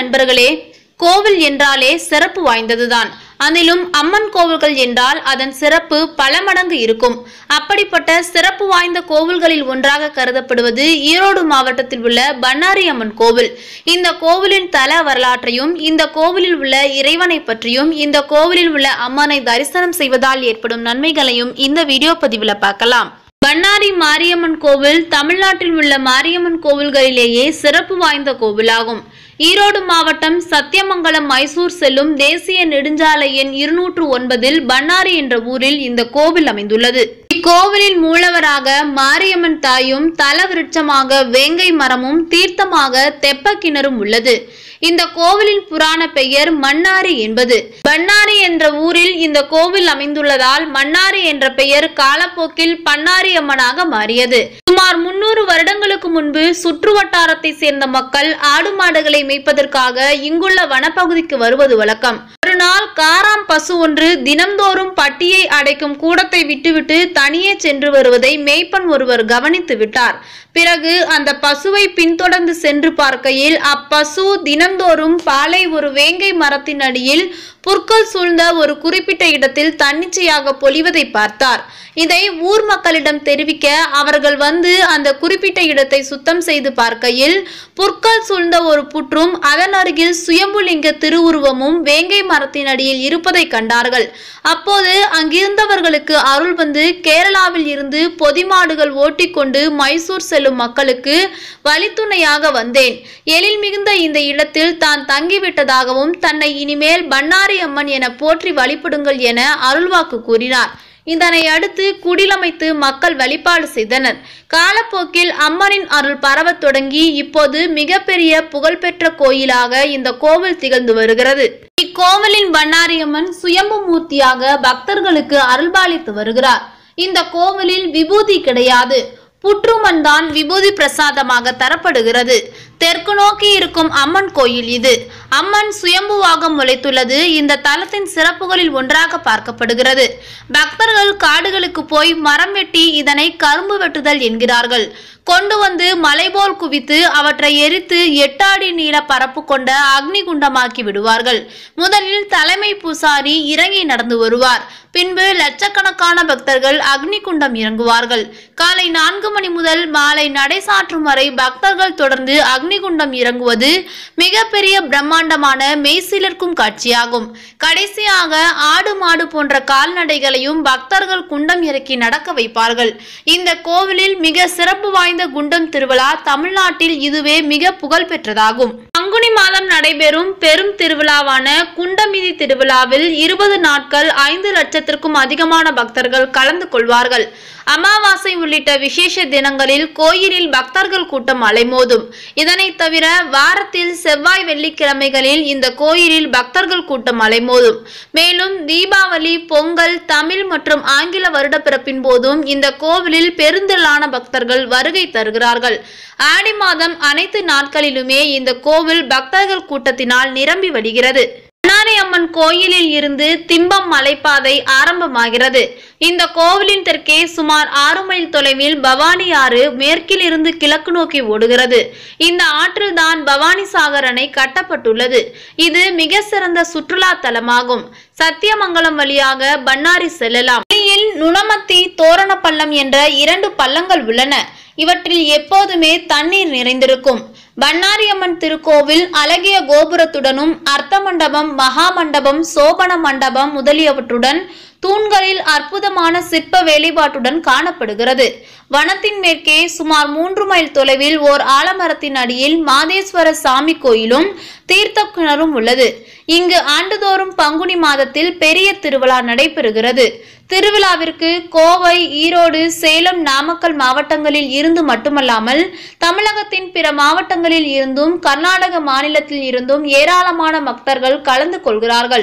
நண்பர்களே கோவில் என்றாலே சிறப்பு வாய்ந்ததுதான் அதிலும் அம்மன் கோவில்கள் என்றால் அதன் சிறப்பு பல மடங்கு இருக்கும் அப்படிப்பட்ட சிறப்பு வாய்ந்த கோவில்களில் ஒன்றாக கருதப்படுவது ஈரோடு மாவட்டத்தில் உள்ள பண்ணாரி அம்மன் கோவில் இந்த கோவிலின் தல வரலாற்றையும் இந்த கோவிலில் உள்ள இறைவனை பற்றியும் இந்த கோவிலில் உள்ள அம்மனை தரிசனம் செய்வதால் ஏற்படும் நன்மைகளையும் இந்த வீடியோ பதிவில் பார்க்கலாம் பண்ணாரி மாரியம்மன் கோவில் தமிழ்நாட்டில் உள்ள மாரியம்மன் கோவில்களிலேயே சிறப்பு வாய்ந்த கோவிலாகும் ஈரோடு மாவட்டம் சத்தியமங்கலம் மைசூர் செல்லும் தேசிய நெடுஞ்சாலை எண் இருநூற்று ஒன்பதில் பண்ணாரி என்ற ஊரில் இந்த கோவில் அமைந்துள்ளது இக்கோவிலில் மூலவராக மாரியம்மன் தாயும் தல விருட்சமாக வேங்கை மரமும் தீர்த்தமாக தெப்ப கிணறும் உள்ளது இந்த கோவிலின் புராண பெயர் மன்னாரி என்பது பண்ணாரி என்ற ஊரில் இந்த கோவில் அமைந்துள்ளதால் மன்னாரி என்ற பெயர் காலப்போக்கில் பன்னாரி அம்மனாக மாறியது சுமார் முன்னூறு வருடங்களுக்கு முன்பு சுற்று வட்டாரத்தை சேர்ந்த மக்கள் ஆடு மாடுகளை மேய்ப்பதற்காக இங்குள்ள வனப்பகுதிக்கு வருவது வழக்கம் ஒரு நாள் காராம் பசு ஒன்று தினம்தோறும் பட்டியை அடைக்கும் கூடத்தை விட்டுவிட்டு தனியே சென்று வருவதை மேய்ப்பன் ஒருவர் கவனித்து விட்டார் பிறகு அந்த பசுவை பின்தொடர்ந்து சென்று பார்க்கையில் அப்பசு தினந்தோறும் பாலை ஒரு வேங்கை மரத்தின் அடியில் புற்கள் சூழ்ந்த ஒரு குறிப்பிட்ட இடத்தில் தன்னிச்சையாக பொழிவதை பார்த்தார் இதை ஊர் மக்களிடம் தெரிவிக்க அவர்கள் வந்து அந்த குறிப்பிட்ட இடத்தை சுத்தம் செய்து பார்க்கையில் புற்கள் சூழ்ந்த ஒரு புற்றும் அதன் அருகில் சுயம்புலிங்க திருவுருவமும் வேங்கை மரத்தின் அடியில் இருப்பதை கண்டார்கள் அப்போது அங்கிருந்தவர்களுக்கு அருள் வந்து கேரளாவில் இருந்து பொதிமாடுகள் ஓட்டிக்கொண்டு மைசூர் செல்லும் மக்களுக்கு வழித்துணையாக வந்தேன் எழில் மிகுந்த இந்த இடத்தில் தான் தங்கிவிட்டதாகவும் தன்னை இனிமேல் பண்ணாரி அம்மன் என போற்றி வழிபடுங்கள் என அருள்வாக்கு கூறினார் இதனை அடுத்து குடிலமைத்து மக்கள் வழிபாடு செய்தனர் காலப்போக்கில் அம்மனின் அருள் பரவத் தொடங்கி இப்போது மிகப்பெரிய புகழ்பெற்ற கோயிலாக இந்த கோவில் திகழ்ந்து வருகிறது இக்கோவிலின் பண்ணாரியம்மன் சுயம்பு மூர்த்தியாக பக்தர்களுக்கு அருள்பாலித்து வருகிறார் இந்த கோவிலில் விபூதி கிடையாது புற்றுமண் தான் விபூதி பிரசாதமாக தரப்படுகிறது தெற்கு நோக்கி இருக்கும் அம்மன் கோயில் இது அம்மன் சுயம்புவாக முளைத்துள்ளது இந்த தலத்தின் சிறப்புகளில் ஒன்றாக பார்க்கப்படுகிறது பக்தர்கள் காடுகளுக்கு போய் மரம் வெட்டி இதனை கரும்பு வெட்டுதல் என்கிறார்கள் கொண்டு வந்து மலைபோல் குவித்து அவற்றை எரித்து எட்டாடி நீள பரப்பு கொண்ட அக்னி குண்டமாக்கி விடுவார்கள் முதலில் தலைமை பூசாரி இறங்கி நடந்து வருவார் பின்பு லட்சக்கணக்கான பக்தர்கள் அக்னி குண்டம் இறங்குவார்கள் காலை நான்கு மணி முதல் மாலை நடை சாற்றும் வரை பக்தர்கள் தொடர்ந்து அக்னிகுண்டம் இறங்குவது மிகப்பெரிய பிரம்மாண்டமான மெய்சிலிர்க்கும் காட்சியாகும் கடைசியாக ஆடு மாடு போன்ற கால்நடைகளையும் பக்தர்கள் குண்டம் இறக்கி நடக்க வைப்பார்கள் இந்த கோவிலில் மிக சிறப்பு வாய்ந்த குண்டம் திருவிழா தமிழ்நாட்டில் இதுவே மிக புகழ் பெற்றதாகும் பங்குனி மாதம் நடைபெறும் பெரும் திருவிழாவான குண்டமிதி திருவிழாவில் இருபது நாட்கள் ஐந்து லட்சத்திற்கும் அதிகமான பக்தர்கள் கலந்து கொள்வார்கள் அமாவாசை உள்ளிட்ட விசேஷ தினங்களில் கோயிலில் பக்தர்கள் கூட்டம் அலைமோதும் இதனைத் தவிர வாரத்தில் செவ்வாய் வெள்ளிக்கிழமைகளில் இந்த கோயிலில் பக்தர்கள் கூட்டம் அலைமோதும் மேலும் தீபாவளி பொங்கல் தமிழ் மற்றும் ஆங்கில வருடப்பிறப்பின் போதும் இந்த கோவிலில் பெருந்திரளான பக்தர்கள் வருகை தருகிறார்கள் ஆடி மாதம் அனைத்து நாட்களிலுமே இந்த கோவில் பக்தர்கள் கூட்டத்தினால் நிரம்பி வழிகிறது பண்ணாரி அம்மன் கோயிலில் இருந்து திம்பம் மலைப்பாதை ஆரம்பமாகிறது இந்த கோவிலின் தெற்கே சுமார் ஆறு மைல் தொலைவில் பவானி ஆறு மேற்கில் இருந்து கிழக்கு நோக்கி ஓடுகிறது இந்த ஆற்றில் தான் பவானி சாகர் அணை கட்டப்பட்டுள்ளது இது மிக சிறந்த சுற்றுலா தலமாகும் சத்தியமங்கலம் வழியாக பண்ணாரி செல்லலாம் வழியில் நுணமத்தி தோரணப்பள்ளம் என்ற இரண்டு பள்ளங்கள் உள்ளன இவற்றில் எப்போதுமே தண்ணீர் நிறைந்திருக்கும் பண்ணாரியம்மன் திருக்கோவில் அழகிய கோபுரத்துடனும் அர்த்த மண்டபம் மகா மண்டபம் சோபன மண்டபம் முதலியவற்றுடன் தூண்களில் அற்புதமான சிற்ப வேலைப்பாட்டுடன் காணப்படுகிறது வனத்தின் மேற்கே சுமார் மூன்று மைல் தொலைவில் ஓர் ஆலமரத்தின் அடியில் மாதேஸ்வர சாமி கோயிலும் தீர்த்த கிணறும் உள்ளது இங்கு ஆண்டுதோறும் பங்குனி மாதத்தில் பெரிய திருவிழா நடைபெறுகிறது திருவிழாவிற்கு கோவை ஈரோடு சேலம் நாமக்கல் மாவட்டங்களில் இருந்து மட்டுமல்லாமல் தமிழகத்தின் பிற மாவட்டங்களில் இருந்தும் கர்நாடக மாநிலத்தில் இருந்தும் ஏராளமான பக்தர்கள் கலந்து கொள்கிறார்கள்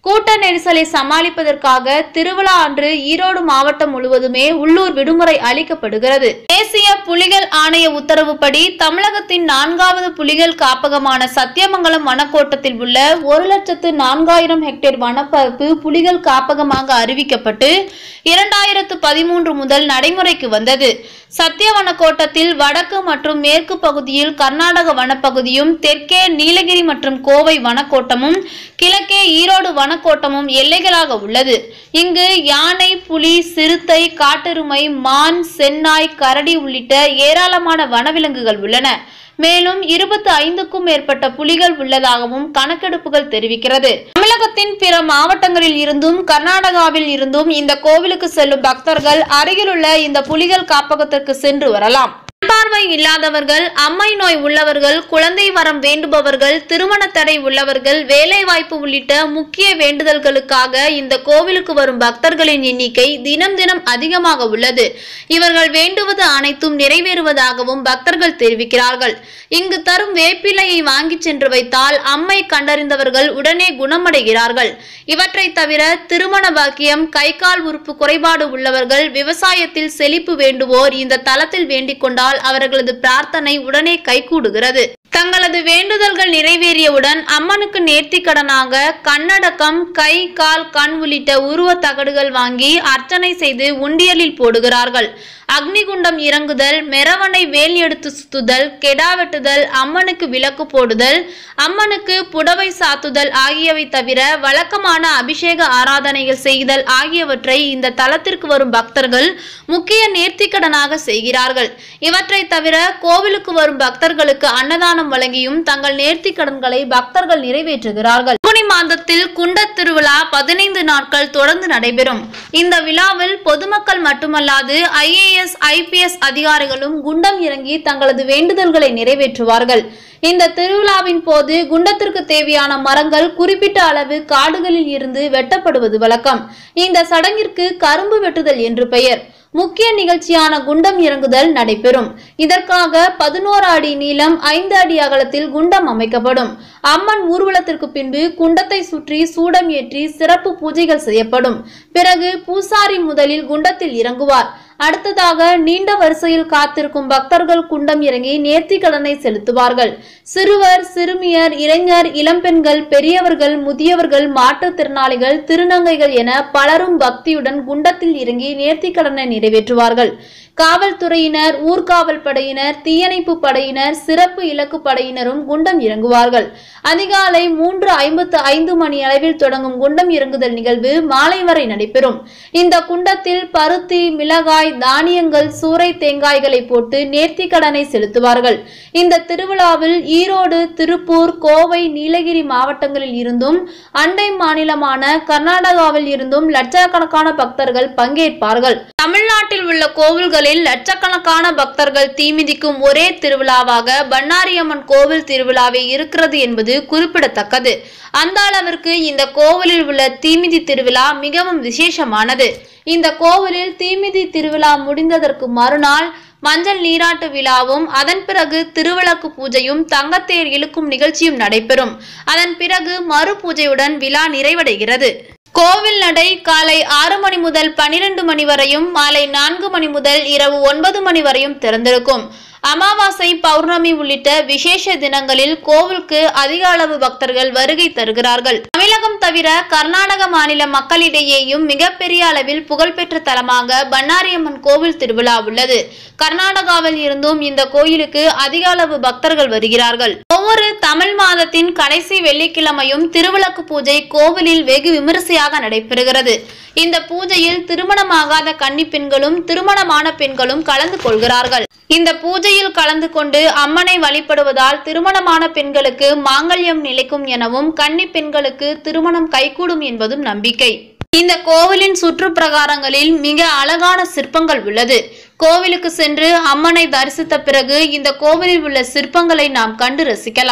கூட்ட நெரிசலை சமாளிப்பதற்காக திருவிழா அன்று ஈரோடு மாவட்டம் முழுவதுமே உள்ளூர் விடுமுறை அளிக்கப்படுகிறது தேசிய புலிகள் ஆணைய உத்தரவுப்படி தமிழகத்தின் நான்காவது புலிகள் காப்பகமான சத்தியமங்கலம் வனக்கோட்டத்தில் உள்ள ஒரு லட்சத்து நான்காயிரம் ஹெக்டேர் வனப்பரப்பு புலிகள் காப்பகமாக அறிவிக்கப்பட்டு இரண்டாயிரத்து பதிமூன்று முதல் நடைமுறைக்கு வந்தது சத்திய வனக்கோட்டத்தில் வடக்கு மற்றும் மேற்கு பகுதியில் கர்நாடக வனப்பகுதியும் தெற்கே நீலகிரி மற்றும் கோவை வனக்கோட்டமும் கிழக்கே ஈரோடு வனக்கோட்டமும் எல்லைகளாக உள்ளது இங்கு யானை புலி சிறுத்தை காட்டெருமை மான் சென்னாய் கரடி உள்ளிட்ட ஏராளமான வனவிலங்குகள் உள்ளன மேலும் இருபத்தி ஐந்துக்கும் மேற்பட்ட புலிகள் உள்ளதாகவும் கணக்கெடுப்புகள் தெரிவிக்கிறது தமிழகத்தின் பிற மாவட்டங்களில் இருந்தும் கர்நாடகாவில் இருந்தும் இந்த கோவிலுக்கு செல்லும் பக்தர்கள் அருகிலுள்ள இந்த புலிகள் காப்பகத்திற்கு சென்று வரலாம் பார்வை இல்லாதவர்கள் அம்மை நோய் உள்ளவர்கள் குழந்தை வரம் வேண்டுபவர்கள் திருமண தடை உள்ளவர்கள் வேலைவாய்ப்பு உள்ளிட்ட முக்கிய வேண்டுதல்களுக்காக இந்த கோவிலுக்கு வரும் பக்தர்களின் எண்ணிக்கை தினம் தினம் அதிகமாக உள்ளது இவர்கள் வேண்டுவது அனைத்தும் நிறைவேறுவதாகவும் பக்தர்கள் தெரிவிக்கிறார்கள் இங்கு தரும் வேப்பிலையை வாங்கி சென்று வைத்தால் அம்மை கண்டறிந்தவர்கள் உடனே குணமடைகிறார்கள் இவற்றை தவிர திருமண பாக்கியம் கை கால் உறுப்பு குறைபாடு உள்ளவர்கள் விவசாயத்தில் செழிப்பு வேண்டுவோர் இந்த தலத்தில் வேண்டிக் கொண்டால் அவர்களது பிரார்த்தனை உடனே கைகூடுகிறது தங்களது வேண்டுதல்கள் நிறைவேறியவுடன் அம்மனுக்கு நேர்த்திக்கடனாக கண்ணடக்கம் கை கால் கண் உள்ளிட்ட உருவத் தகடுகள் வாங்கி அர்ச்சனை செய்து உண்டியலில் போடுகிறார்கள் அக்னிகுண்டம் இறங்குதல் மெரவனை வேல் எடுத்து சுத்துதல் கெடா வெட்டுதல் அம்மனுக்கு விளக்கு போடுதல் அம்மனுக்கு புடவை சாத்துதல் ஆகியவை தவிர வழக்கமான அபிஷேக ஆராதனைகள் செய்தல் ஆகியவற்றை இந்த தலத்திற்கு வரும் பக்தர்கள் முக்கிய நேர்த்திக்கடனாக செய்கிறார்கள் இவற்றை தவிர கோவிலுக்கு வரும் பக்தர்களுக்கு அன்னதானம் வழங்கியும் தங்கள் நேர்த்திக்கடன்களை பக்தர்கள் நிறைவேற்றுகிறார்கள் பங்குனி மாதத்தில் குண்டத் திருவிழா பதினைந்து நாட்கள் தொடர்ந்து நடைபெறும் இந்த விழாவில் பொதுமக்கள் மட்டுமல்லாது ஐஏஎஸ் ஐபிஎஸ் அதிகாரிகளும் குண்டம் இறங்கி தங்களது வேண்டுதல்களை நிறைவேற்றுவார்கள் இந்த திருவிழாவின் போது குண்டத்திற்கு தேவையான மரங்கள் குறிப்பிட்ட அளவு காடுகளில் இருந்து வெட்டப்படுவது வழக்கம் இந்த சடங்கிற்கு கரும்பு வெட்டுதல் என்று பெயர் முக்கிய நிகழ்ச்சியான குண்டம் இறங்குதல் நடைபெறும் இதற்காக பதினோரு அடி நீளம் ஐந்து அடி அகலத்தில் குண்டம் அமைக்கப்படும் அம்மன் ஊர்வலத்திற்கு பின்பு குண்டத்தை சுற்றி சூடம் ஏற்றி சிறப்பு பூஜைகள் செய்யப்படும் பிறகு பூசாரி முதலில் குண்டத்தில் இறங்குவார் அடுத்ததாக நீண்ட வரிசையில் காத்திருக்கும் பக்தர்கள் குண்டம் இறங்கி நேர்த்திக்கடனை செலுத்துவார்கள் சிறுவர் சிறுமியர் இளைஞர் இளம்பெண்கள் பெரியவர்கள் முதியவர்கள் மாற்றுத்திறனாளிகள் திருநங்கைகள் என பலரும் பக்தியுடன் குண்டத்தில் இறங்கி நேர்த்திக்கடனை நிறைவேற்றுவார்கள் காவல்துறையினர் ஊர்காவல் படையினர் தீயணைப்பு படையினர் சிறப்பு இலக்கு படையினரும் குண்டம் இறங்குவார்கள் அதிகாலை மூன்று ஐம்பத்து ஐந்து மணி அளவில் தொடங்கும் குண்டம் இறங்குதல் நிகழ்வு மாலை வரை நடைபெறும் இந்த குண்டத்தில் பருத்தி மிளகாய் தானியங்கள் சூறை தேங்காய்களை போட்டு நேர்த்தி கடனை செலுத்துவார்கள் இந்த திருவிழாவில் ஈரோடு திருப்பூர் கோவை நீலகிரி மாவட்டங்களில் இருந்தும் அண்டை மாநிலமான கர்நாடகாவில் இருந்தும் லட்சக்கணக்கான பக்தர்கள் பங்கேற்பார்கள் தமிழ்நாட்டில் உள்ள கோவில்களில் லட்சக்கணக்கான பக்தர்கள் தீமிதிக்கும் ஒரே திருவிழாவாக பண்ணாரியம்மன் கோவில் திருவிழாவே இருக்கிறது என்பது குறிப்பிடத்தக்கது அந்த அளவிற்கு இந்த கோவிலில் உள்ள தீமிதி திருவிழா மிகவும் விசேஷமானது இந்த கோவிலில் தீமிதி திருவிழா முடிந்ததற்கு மறுநாள் மஞ்சள் நீராட்டு விழாவும் அதன் பிறகு திருவிளக்கு பூஜையும் தங்கத்தேர் இழுக்கும் நிகழ்ச்சியும் நடைபெறும் அதன் பிறகு மறு பூஜையுடன் விழா நிறைவடைகிறது கோவில் நடை காலை ஆறு மணி முதல் பனிரெண்டு மணி வரையும் மாலை நான்கு மணி முதல் இரவு ஒன்பது மணி வரையும் திறந்திருக்கும் அமாவாசை பௌர்ணமி உள்ளிட்ட விசேஷ தினங்களில் கோவிலுக்கு அதிக அளவு பக்தர்கள் வருகை தருகிறார்கள் தமிழகம் தவிர கர்நாடக மாநில மக்களிடையேயும் மிகப்பெரிய அளவில் புகழ்பெற்ற தலமாக பண்ணாரியம்மன் கோவில் திருவிழா உள்ளது கர்நாடகாவில் இருந்தும் இந்த கோயிலுக்கு அதிக அளவு பக்தர்கள் வருகிறார்கள் ஒவ்வொரு தமிழ் மாதத்தின் கடைசி வெள்ளிக்கிழமையும் திருவிளக்கு பூஜை கோவிலில் வெகு விமரிசையாக நடைபெறுகிறது இந்த பூஜையில் திருமணமாகாத கன்னி பெண்களும் திருமணமான பெண்களும் கலந்து கொள்கிறார்கள் இந்த பூஜையில் கலந்து கொண்டு அம்மனை வழிபடுவதால் திருமணமான பெண்களுக்கு மாங்கல்யம் நிலைக்கும் எனவும் கன்னி பெண்களுக்கு திருமணம் கைகூடும் என்பதும் நம்பிக்கை இந்த கோவிலின் சுற்றுப்பிரகாரங்களில் மிக அழகான சிற்பங்கள் உள்ளது கோவிலுக்கு சென்று அம்மனை தரிசித்த பிறகு இந்த கோவிலில் உள்ள சிற்பங்களை நாம் கண்டு ரசிக்கலாம்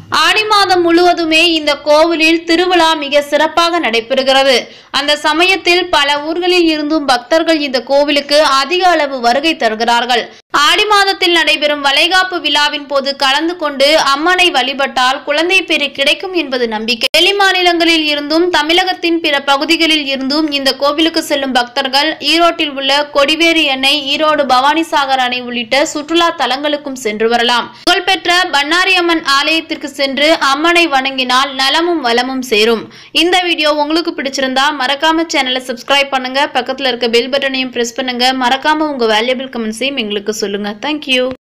ஆடி மாதம் முழுவதுமே இந்த கோவிலில் திருவிழா மிக சிறப்பாக நடைபெறுகிறது அந்த சமயத்தில் பல ஊர்களில் இருந்தும் பக்தர்கள் இந்த கோவிலுக்கு அதிக அளவு வருகை தருகிறார்கள் ஆடி மாதத்தில் நடைபெறும் வளைகாப்பு விழாவின் போது கலந்து கொண்டு அம்மனை வழிபட்டால் குழந்தை பேறு கிடைக்கும் என்பது நம்பிக்கை வெளி மாநிலங்களில் இருந்தும் தமிழகத்தின் பிற பகுதிகளில் இருந்தும் இந்த கோவிலுக்கு செல்லும் பக்தர்கள் ஈரோட்டில் உள்ள கொடிவேரி அணை ஈரோடு பவானிசாகர் அணை உள்ளிட்ட சுற்றுலா தலங்களுக்கும் சென்று வரலாம் புகழ்பெற்ற பண்ணாரி அம்மன் ஆலயத்திற்கு சென்று அம்மனை வணங்கினால் நலமும் வளமும் சேரும் இந்த வீடியோ உங்களுக்கு பிடிச்சிருந்தா மறக்காம சேனலை சப்ஸ்கிரைப் பண்ணுங்க பக்கத்துல இருக்க பெல் பட்டனையும் பிரஸ் பண்ணுங்க மறக்காம உங்க வேல்யூபிள் கமெண்ட்ஸையும் எங்களுக்கு சொல்லுங்க தேங்க்யூ